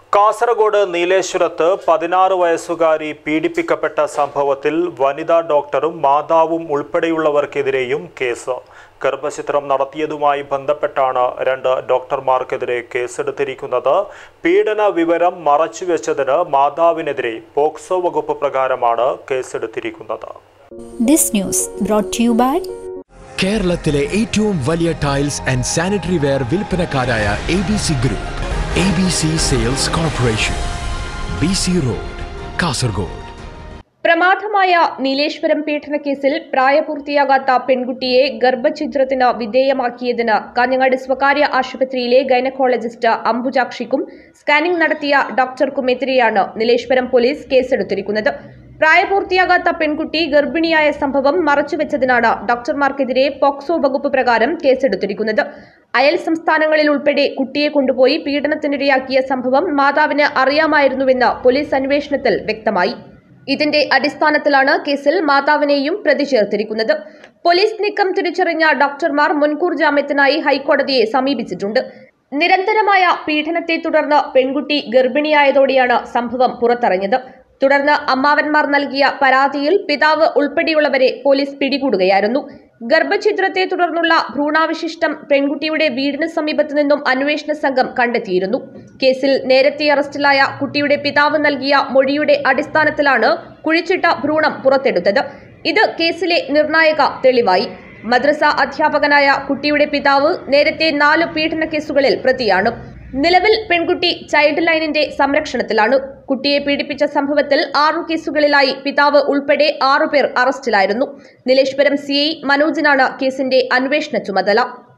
കാസർഗോഡ് നീലേശ്വരത്ത് പതിനാറ് വയസ്സുകാരി പീഡിപ്പിക്കപ്പെട്ട സംഭവത്തിൽ വനിതാ ഡോക്ടറും മാതാവും ഉൾപ്പെടെയുള്ളവർക്കെതിരെയും കേസ് ഗർഭചിത്രം നടത്തിയതുമായി ബന്ധപ്പെട്ടാണ് രണ്ട് ഡോക്ടർമാർക്കെതിരെ കേസെടുത്തിരിക്കുന്നത് പീഡന വിവരം മറച്ചുവെച്ചതിന് മാതാവിനെതിരെ പോക്സോ വകുപ്പ് പ്രകാരമാണ് കേസെടുത്തിരിക്കുന്നത് This news brought to you by കേരളത്തിലെ ഏറ്റവും വലിയ ടൈൽസ് ആൻഡ് സാനിറ്ററി വെയർ വിൽപ്പനക്കാരായ A B C group A B C sales corporation B C road Kasaragod പ്രമാദമായ നീലേശ്വരം പീഡനക്കേസിൽ പ്രായപൂർത്തിയാകാത്ത പെൺകുട്ടിയെ ഗർഭഛിദ്രത്തിന് വിധേയമാക്കിയതിന് കാഞ്ഞങ്ങാട് സ്വകാര്യ ആശുപത്രിയിലെ ഗൈനക്കോളജിസ്റ്റ് അംബുജാക്ഷിക്കും സ്കാനിംഗ് നടത്തിയ ഡോക്ടർക്കുമെതിരെയാണ് നീലേശ്വരം പോലീസ് കേസെടുത്തിരിക്കുന്നത് പ്രായപൂർത്തിയാകാത്ത പെൺകുട്ടി ഗർഭിണിയായ സംഭവം മറച്ചുവെച്ചതിനാണ് ഡോക്ടർമാർക്കെതിരെ പോക്സോ വകുപ്പ് പ്രകാരം കേസെടുത്തിരിക്കുന്നത് അയൽ സംസ്ഥാനങ്ങളിൽ ഉൾപ്പെടെ കുട്ടിയെ കൊണ്ടുപോയി പീഡനത്തിനിരയാക്കിയ സംഭവം മാതാവിന് അറിയാമായിരുന്നുവെന്ന് പോലീസ് അന്വേഷണത്തിൽ വ്യക്തമായി ഇതിന്റെ അടിസ്ഥാനത്തിലാണ് കേസിൽ മാതാവിനെയും പ്രതി ചേർത്തിരിക്കുന്നത് പോലീസ് നീക്കം തിരിച്ചറിഞ്ഞ ഡോക്ടർമാർ മുൻകൂർ ജാമ്യത്തിനായി ഹൈക്കോടതിയെ സമീപിച്ചിട്ടുണ്ട് നിരന്തരമായ പീഡനത്തെ തുടർന്ന് പെൺകുട്ടി ഗർഭിണിയായതോടെയാണ് സംഭവം പുറത്തറിഞ്ഞത് തുടർന്ന് അമ്മാവന്മാർ നൽകിയ പരാതിയിൽ പിതാവ് ഉൾപ്പെടെയുള്ളവരെ പോലീസ് പിടികൂടുകയായിരുന്നു ഗർഭഛിദ്രത്തെ തുടർന്നുള്ള ഭ്രൂണാവശിഷ്ടം പെൺകുട്ടിയുടെ വീടിന് സമീപത്തു നിന്നും അന്വേഷണ സംഘം കണ്ടെത്തിയിരുന്നു കേസിൽ നേരത്തെ അറസ്റ്റിലായ കുട്ടിയുടെ പിതാവ് നൽകിയ മൊഴിയുടെ അടിസ്ഥാനത്തിലാണ് കുഴിച്ചിട്ട ഭ്രൂണം പുറത്തെടുത്തത് ഇത് കേസിലെ നിർണായക തെളിവായി മദ്രസ അധ്യാപകനായ കുട്ടിയുടെ പിതാവ് നേരത്തെ നാല് പീഡന കേസുകളിൽ പ്രതിയാണ് നിലവിൽ പെൺകുട്ടി ചൈൽഡ് ലൈനിന്റെ സംരക്ഷണത്തിലാണ് കുട്ടിയെ പീഡിപ്പിച്ച സംഭവത്തിൽ ആറു കേസുകളിലായി പിതാവ് ഉൾപ്പെടെ ആറുപേർ അറസ്റ്റിലായിരുന്നു നീലേശ്വരം സി ഐ മനോജിനാണ് കേസിന്റെ അന്വേഷണ ചുമതല